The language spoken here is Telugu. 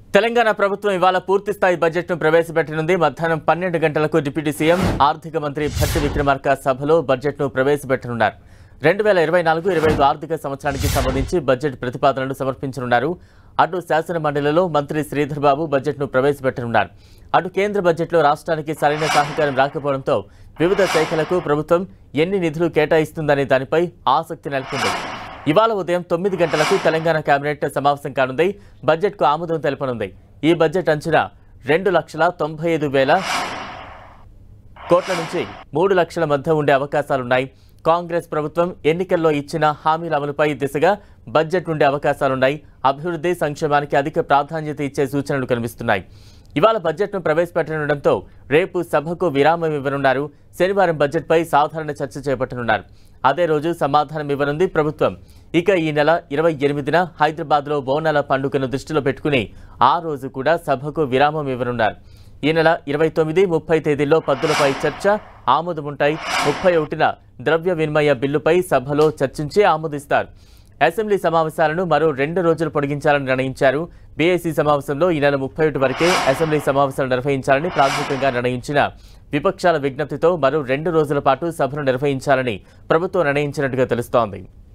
తెలంగాణ ప్రభుత్వం ఇవాళ పూర్తి స్థాయి బడ్జెట్ను ప్రవేశపెట్టనుంది మధ్యాహ్నం పన్నెండు గంటలకు డిప్యూటీ సీఎం ఆర్థిక మంత్రి భట్టి విక్రమార్క సభలో బడ్జెట్ను ప్రవేశపెట్టనున్నారు రెండు వేల ఇరవై నాలుగు ఇరవై ఐదు ఆర్థిక సంవత్సరానికి సంబంధించి బడ్జెట్ ప్రతిపాదనలు సమర్పించనున్నారు అటు శాసన మండలిలో మంత్రి శ్రీధర్ బాబు బడ్జెట్ను ప్రవేశపెట్టనున్నారు అటు కేంద్ర బడ్జెట్లో రాష్ట్రానికి సరైన సహకారం రాకపోవడంతో వివిధ శాఖలకు ప్రభుత్వం ఎన్ని నిధులు కేటాయిస్తుందనే దానిపై ఆసక్తి నెలకొంది ఇవాళ ఉదయం తొమ్మిది గంటలకు తెలంగాణ కేబినెట్ సమావేశం కానుంది బడ్జెట్కు ఆమోదం తెలపనుంది ఈ బడ్జెట్ అంచనా రెండు లక్షల తొంభై ఐదు వేల కోట్ల నుంచి మూడు లక్షల మధ్య ఉండే అవకాశాలున్నాయి కాంగ్రెస్ ప్రభుత్వం ఎన్నికల్లో ఇచ్చిన హామీల అమలుపై దిశగా బడ్జెట్ ఉండే అవకాశాలున్నాయి అభివృద్ధి సంక్షేమానికి అధిక ప్రాధాన్యత ఇచ్చే సూచనలు కనిపిస్తున్నాయి ఇవాళ బడ్జెట్ను ప్రవేశపెట్టనుండటంతో రేపు సభకు విరామం ఇవ్వనున్నారు శనివారం బడ్జెట్పై సాధారణ చర్చ చేపట్టనున్నారు అదే రోజు సమాధానం ఇవ్వనుంది ప్రభుత్వం ఇక ఈ నెల ఇరవై ఎనిమిదిన హైదరాబాద్లో బోనాల పండుగను దృష్టిలో పెట్టుకుని ఆ రోజు కూడా సభకు విరామం ఇవ్వనున్నారు ఈ నెల ఇరవై తొమ్మిది ముప్పై తేదీల్లో పద్దులపై చర్చ ఆమోదముంటాయి ముప్పై ఒకటిన ద్రవ్య వినిమయ బిల్లుపై సభలో చర్చించి ఆమోదిస్తారు అసెంబ్లీ సమావేశాలను మరో రెండు రోజులు పొడిగించాలని నిర్ణయించారు బీఏసీ సమావేశంలో ఈ నెల ముప్పై ఒకటి వరకే అసెంబ్లీ సమావేశాలు నిర్వహించాలని ప్రాథమికంగా నిర్ణయించిన విపక్షాల విజ్ఞప్తితో మరో రెండు రోజుల పాటు సభను నిర్వహించాలని ప్రభుత్వం నిర్ణయించినట్టుగా తెలుస్తోంది